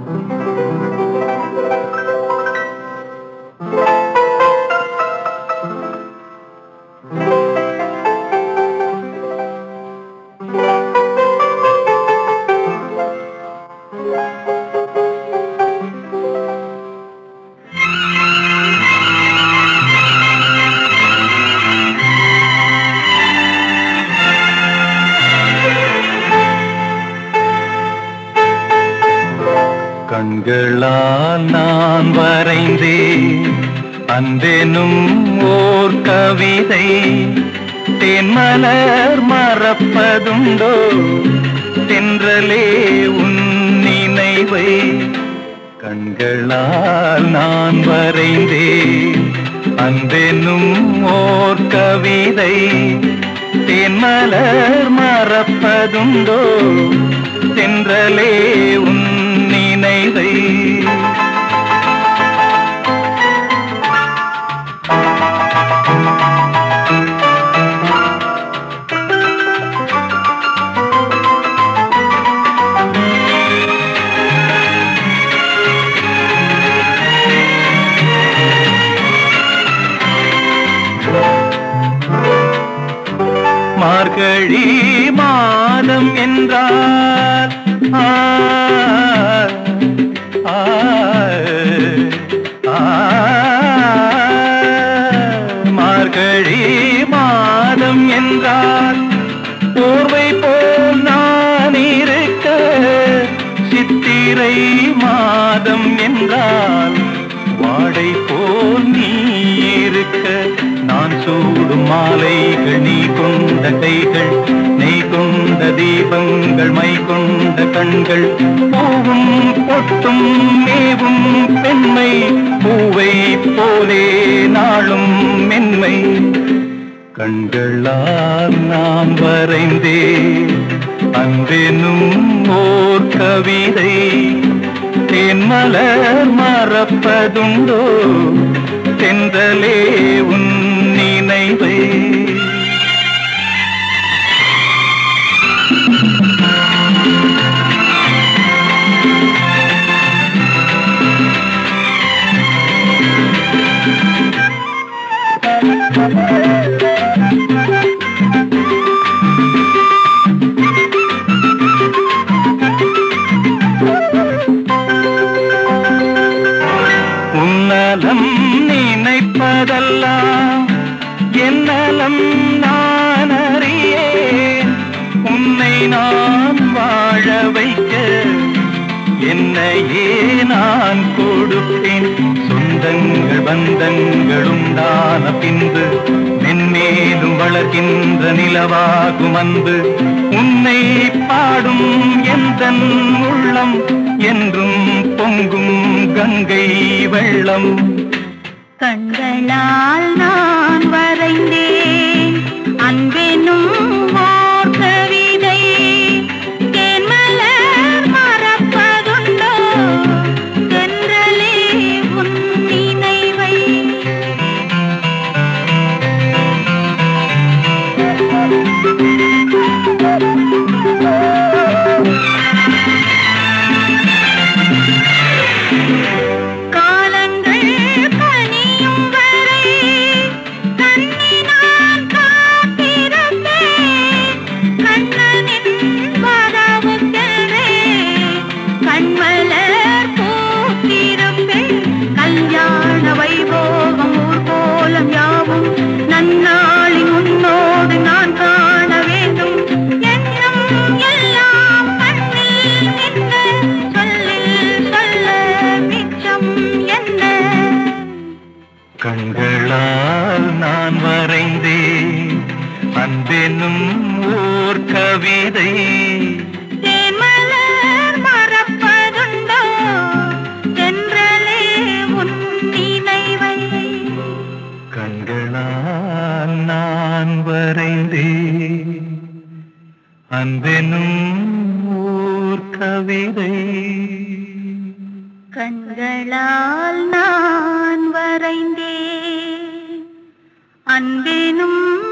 கண்களால் நான் வரைந்தேன் அன்பெனும் ஓர் கவிதை தென்மலர் மறப்பதுண்டோ தென்றலே உன் நினைவை கண்களால் நான் வரைந்தேன் அன்பெனும் ஓர் கவிதை தென்மலர் மறப்பதுண்டோ தென்றலே உன் நினைவை மார்கழி மாதம் என்றால் ஆ, ஆ, ஆ, மார்கழி மாதம் என்றால் போர்வை போல் நான் இருக்க சித்திரை மாதம் என்றால் வாடை போல் நீ இருக்க நான் சூடும் மாலைகள் நீ கொண்ட கைகள் நீ கொண்ட தீபங்கள் மை கொண்ட கண்கள் பூவும் பொட்டும் மேவும் பெண்மை பூவை போலே நாளும் மென்மை கண்களால் நான் வரைந்தேன் அன்பெனும் ஓர் கவிதை தேன்மலர் மறப்பதுண்டோ தென்றலே உன் நினைவை உன்னலம் நினைப்பதெல்லாம் என்னலம் நான் அறியேன் உன்னை நான் வாழ வைக்க என்னையே நான் கொடுப்பேன் சொந்தங்கள் பந்தங்கள் உண்டான பின்பு மென்மேலும் வளர்கின்ற நிலவாகும் அன்பு உன்னை பாடும் எந்த உள்ளம் என்றும் பொங்கும் கங்கை வெள்ளம் கண்களால் நான் வரைந்தேன் அன்பெனும் ஓர் கவிதை தேன்மலர் மறப்பதுண்டோ தென்றலே உன் நினைவை காலங்கள் கனியும் வரை கண்ணினான் காத்திருந்தேன் கண்ணனின் வரவுக்கெனவே கண்மலர் பூத்திருப்பேன் கல்யாண வைபோகம் ஊர் கோலம் யாவும் நன்னாளி முன்னோடு நான் காண வேண்டும் எண்ணம் எல்லாம் கண்ணில் நின்று சொல்லில் சொல்ல மிச்சம் என்ன கண்களால் நான் வரைந்தேன் அன்பெனும் ஓர் கவிதை தேன்மலர் மறப்பதுண்டோ தென்றலே உன் நினைவை கண்களால் நான் வரைந்தேன் அன்பெனும் ஓர் கவிதை கண்களால் நான் வரைந்தேன் அன்பெனும்